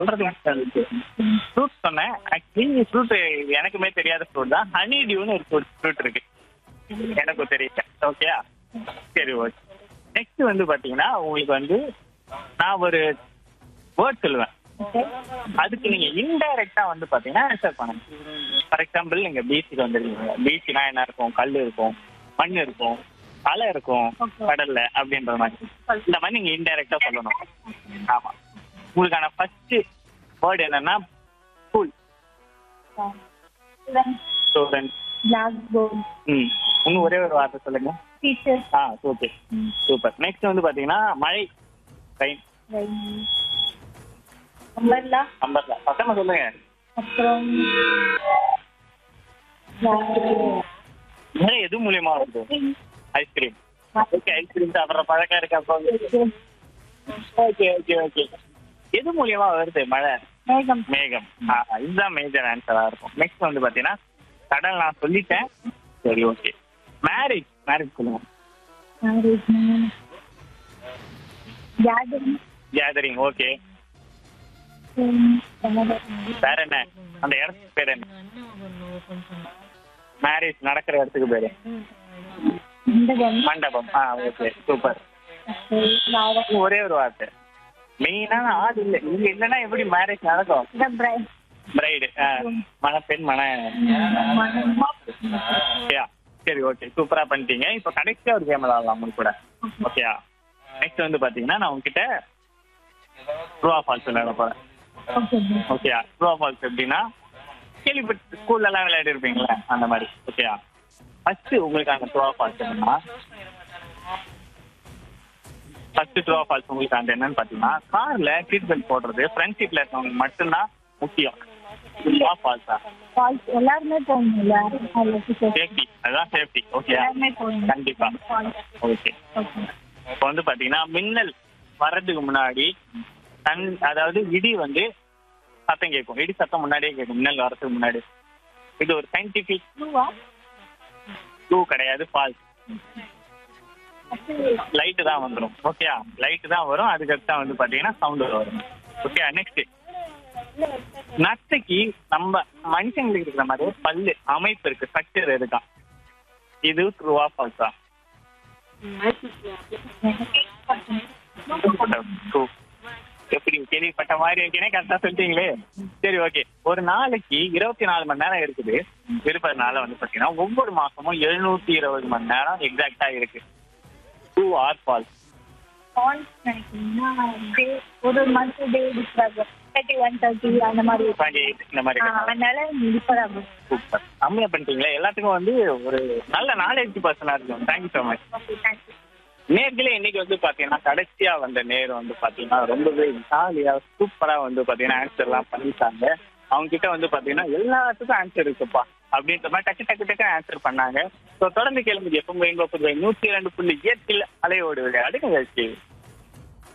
சொல்றது ஃப்ரூட் சொன்னேன் actually fruit எனக்குமே தெரியாத ஃப்ரூட் தான் ஹனி டியூன்னு ஒரு ஃப்ரூட் ஃப்ரூட் இருக்கு எனக்கும் தெரியல ஓகேயா சரி ஓகே நெக்ஸ்ட் வந்து பாத்தீங்கன்னா உங்களுக்கு வந்து நான் ஒரு வேர்ட் சொல்லுவேன் அதுக்கு நீங்க இன்டைரக்டா வந்து பாத்தீங்கன்னா ஆன்சர் பண்ணணும் ஃபார் எக்ஸாம்பிள் நீங்க பீச்சுக்கு வந்துருக்கீங்க பீச்னா என்ன இருக்கும் கல் இருக்கும் மண் இருக்கும் அலை இருக்கும் கடல்ல அப்படின்ற மாதிரி இந்த மாதிரி நீங்க இன்டைரக்டா சொல்லணும் ஆமா உங்களுக்கான ஃபர்ஸ்ட் வேர்ட் என்னன்னா ஸ்கூல் ஸ்டூடெண்ட் பிளாக் போர்ட் ம் இன்னும் ஒரே ஒரு வார்த்தை சொல்லுங்க டீச்சர் ஆ ஓகே சூப்பர் நெக்ஸ்ட் வந்து பாத்தீங்கன்னா மழை ட்ரெயின் அம்பர்லா நம்பர்ல பசங்க சொல்லுங்க அப்புறம் மழை எது மூலியமா வருது ஐஸ்கிரீம் ஓகே ஐஸ்கிரீம் சாப்பிட்ற பழக்கம் இருக்கு அப்போ ஓகே ஓகே ஓகே எது மூலியமா வருது மழை மேகம் மேகம் ஆ, இதுதான் மேஜர் ஆன்சரா இருக்கும் நெக்ஸ்ட் வந்து பாத்தீங்கன்னா கடல் நான் சொல்லிட்டேன் சரி ஓகே மேரேஜ் மேரேஜ் சொல்லுங்க மேரேஜ் கேதரிங் கேதரிங் ஓகே வேற என்ன அந்த இடத்துக்கு பேர் என்ன மேரேஜ் நடக்கிற இடத்துக்கு பேரு மண்டபம் மண்டபம் ஆ ஓகே சூப்பர் ஒரே ஒரு வார்த்தை மெயினான ஆள் இல்ல நீங்க இல்லைன்னா எப்படி மேரேஜ் நடக்கும் பிரைடு மணப்பெண் மன ஓகேயா சரி ஓகே சூப்பரா பண்ணிட்டீங்க இப்போ கடைசியா ஒரு கேம் விளாடலாம் உங்களுக்கு கூட ஓகேயா நெக்ஸ்ட் வந்து பாத்தீங்கன்னா நான் உங்ககிட்ட ட்ரூவா ஃபால்ஸ் விளையாட போறேன் ஓகேயா ட்ரூவா ஃபால்ஸ் எப்படின்னா கேள்விப்பட்டு ஸ்கூல்ல எல்லாம் விளையாடி இருப்பீங்களா அந்த மாதிரி ஓகேயா ஃபர்ஸ்ட் உங்களுக்கு அந்த ட்ரூவா ஃபால்ஸ் என்னன்னா ஃபர்ஸ்ட் ட்ரூவா ஃபால்ஸ் உங்களுக்கு அந்த என்னன்னு பாத்தீங்கன்னா கார்ல சீட் பெல்ட் போடுறது ஃப்ரண்ட் சீட்ல இருக்கவங்க மட்டும்தான் முக்கியம் ட்ரூவா ஃபால்ஸா ஃபால்ஸ் எல்லாருமே போகணும்ல அதில் சேஃப்டி அதுதான் சேஃப்டி ஓகே எல்லாருமே போகணும் கண்டிப்பா ஓகே இப்போ வந்து பாத்தீங்கன்னா மின்னல் வர்றதுக்கு முன்னாடி தன் அதாவது இடி வந்து சத்தம் கேட்கும் இடி சத்தம் முன்னாடியே கேட்கும் மின்னல் வர்றதுக்கு முன்னாடி இது ஒரு சயின்டிபிக் ப்ளூ கிடையாது ஃபால்ஸ் லைட்டு தான் வந்துடும் ஓகேயா லைட்டு தான் வரும் அதுக்கடுத்து வந்து பாத்தீங்கன்னா சவுண்டு வரும் ஓகே நெக்ஸ்ட் நத்தைக்கு நம்ம மனுஷங்களுக்கு இருக்கிற மாதிரி ஒரு பல்லு அமைப்பு இருக்கு ஸ்ட்ரக்சர் இருக்கான் இது ட்ரூவா ஃபால்ஸா True. எப்படி கேள்விப்பட்ட மாதிரி இருக்கேனே கரெக்டா சொல்லிட்டீங்களே சரி ஓகே ஒரு நாளைக்கு இருபத்தி நாலு மணி நேரம் இருக்குது இருப்பதுனால வந்து பாத்தீங்கன்னா ஒவ்வொரு மாசமும் எழுநூத்தி இருபது மணி நேரம் எக்ஸாக்டா இருக்கு டூ ஆர் ஃபால்ஸ் ஃபால்ஸ் நினைக்கிறீங்கன்னா day- ஒரு month day differ thirty one thirty அந்த மாதிரி டுவெண்ட்டி எயிட் இந்த மாதிரி ஆ, அதனால டிஃபர் ஆகும் சூப்பர் கம்மியா பண்ணிட்டீங்களே எல்லாத்துக்கும் வந்து ஒரு நல்ல நாலேஜ் பர்சனா இருக்கும் thank you so much okay thank you நேர்களே இன்னைக்கு வந்து பாத்தீங்கன்னா கடைசியா வந்த நேரம் வந்து பாத்தீங்கன்னா ரொம்பவே ஜாலியா சூப்பரா வந்து பாத்தீங்கன்னா ஆன்சர் எல்லாம் பண்ணிட்டாங்க அவங்க கிட்ட வந்து பாத்தீங்கன்னா எல்லாத்துக்கும் ஆன்சர் இருக்குப்பா அப்படின்ற மாதிரி டக்கு டக்கு டக்கு ஆன்சர் பண்ணாங்க ஸோ தொடர்ந்து கேளுங்க எப்பவும் எங்க புதுவை நூத்தி இரண்டு புள்ளி எட்டில் அலையோடு விளையாடு நிகழ்ச்சி